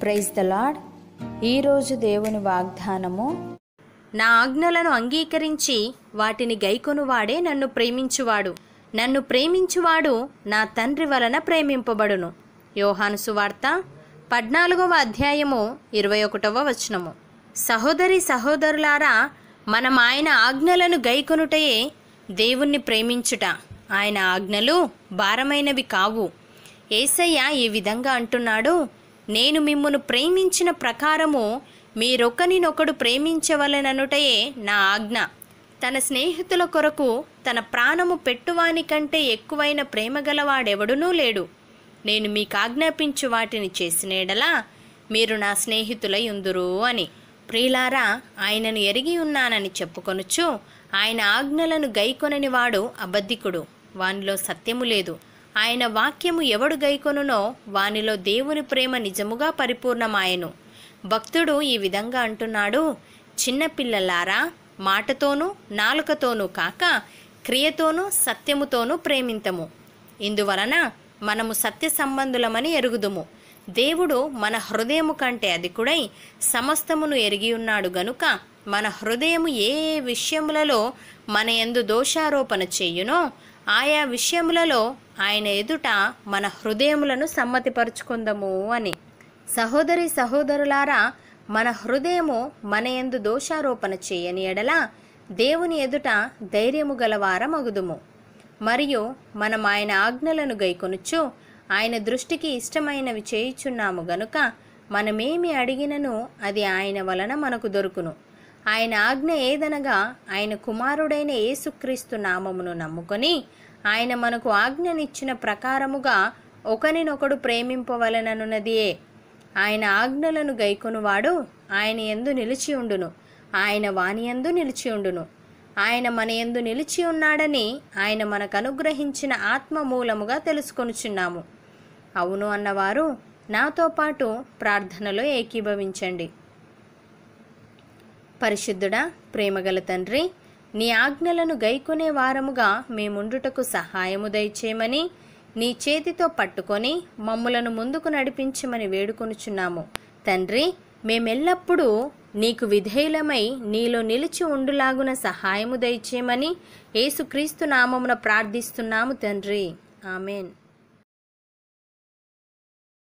praise the lord ఈరోజు దేవుని వాగ్దానము నా ఆజ్ఞలను అంగీకరించి వాటిని గైకొనువాడే నన్ను ప్రేమించువాడు నన్ను ప్రేమించువాడు నా తండ్రి వలన ప్రేమింపబడును యోహాను సువార్త పద్నాలుగవ అధ్యాయము ఇరవై ఒకటవ వచనము సహోదరి సహోదరులారా మనం ఆయన ఆజ్ఞలను గైకొనుటయే దేవుణ్ణి ప్రేమించుట ఆయన ఆజ్ఞలు భారమైనవి కావు ఏసయ్య ఈ విధంగా అంటున్నాడు నేను మిమ్మును ప్రేమించిన ప్రకారము మీరొకనినొకడు ప్రేమించవలననుటయే నా ఆజ్ఞ తన స్నేహితుల కొరకు తన ప్రాణము పెట్టువాని కంటే ఎక్కువైన ప్రేమ గలవాడెవడునూ లేడు నేను మీకు ఆజ్ఞాపించు వాటిని చేసినేడలా మీరు నా స్నేహితులై ఉందురు అని ప్రియులారా ఆయనను ఎరిగి ఉన్నానని చెప్పుకొనుచు ఆయన ఆజ్ఞలను గైకొనని వాడు అబద్ధికుడు వానిలో సత్యము లేదు ఆయన వాక్యము ఎవడు గైకొనునో వానిలో దేవుని ప్రేమ నిజముగా పరిపూర్ణమాయను భక్తుడు ఈ విధంగా అంటున్నాడు చిన్నపిల్లలారా మాటతోనూ నాలుకతోనూ కాక క్రియతోనూ సత్యముతోనూ ప్రేమింతము ఇందువలన మనము సత్య సంబంధులమని ఎరుగుదుము దేవుడు మన హృదయము కంటే అధికుడై సమస్తమును ఎరిగి ఉన్నాడు గనుక మన హృదయము ఏ ఏ విషయములలో మన యందు దోషారోపణ చేయునో ఆయా విషయములలో ఆయన ఎదుట మన హృదయములను సమ్మతిపరుచుకుందాము అని సహోదరి సహోదరులారా మన హృదయము మన యందు దోషారోపణ చేయని ఎడల దేవుని ఎదుట ధైర్యము గలవారమగుదుము మరియు మనం ఆయన ఆజ్ఞలను గైకొనుచు ఆయన దృష్టికి ఇష్టమైనవి చేయుచున్నాము గనుక మనమేమి అడిగినను అది ఆయన వలన మనకు దొరుకును ఆయన ఆజ్ఞ ఏదనగా ఆయన కుమారుడైన యేసుక్రీస్తు నామమును నమ్ముకొని ఆయన మనకు ఆజ్ఞనిచ్చిన ప్రకారముగా ఒకనినొకడు ప్రేమింపవలననున్నదియే ఆయన ఆజ్ఞలను గైకొనువాడు ఆయన యందు నిలిచి ఉండును ఆయన వాని యందు నిలిచి ఉండును ఆయన మన యందు నిలిచి ఉన్నాడని ఆయన మనకు అనుగ్రహించిన ఆత్మ మూలముగా తెలుసుకొనుచున్నాము అవును అన్నవారు నాతో పాటు ప్రార్థనలో ఏకీభవించండి పరిశుద్ధుడా ప్రేమగల తండ్రి నీ ఆజ్ఞలను గైకొనే వారముగా మేముండుటకు సహాయము దయచేయమని నీ చేతితో పట్టుకొని మమ్ములను ముందుకు నడిపించమని వేడుకొనుచున్నాము తండ్రి మేమెల్లప్పుడూ నీకు విధేయులమై నీలో నిలిచి ఉండులాగున సహాయము దయచేయమని యేసుక్రీస్తు నామమున ప్రార్థిస్తున్నాము తండ్రి ఆమెన్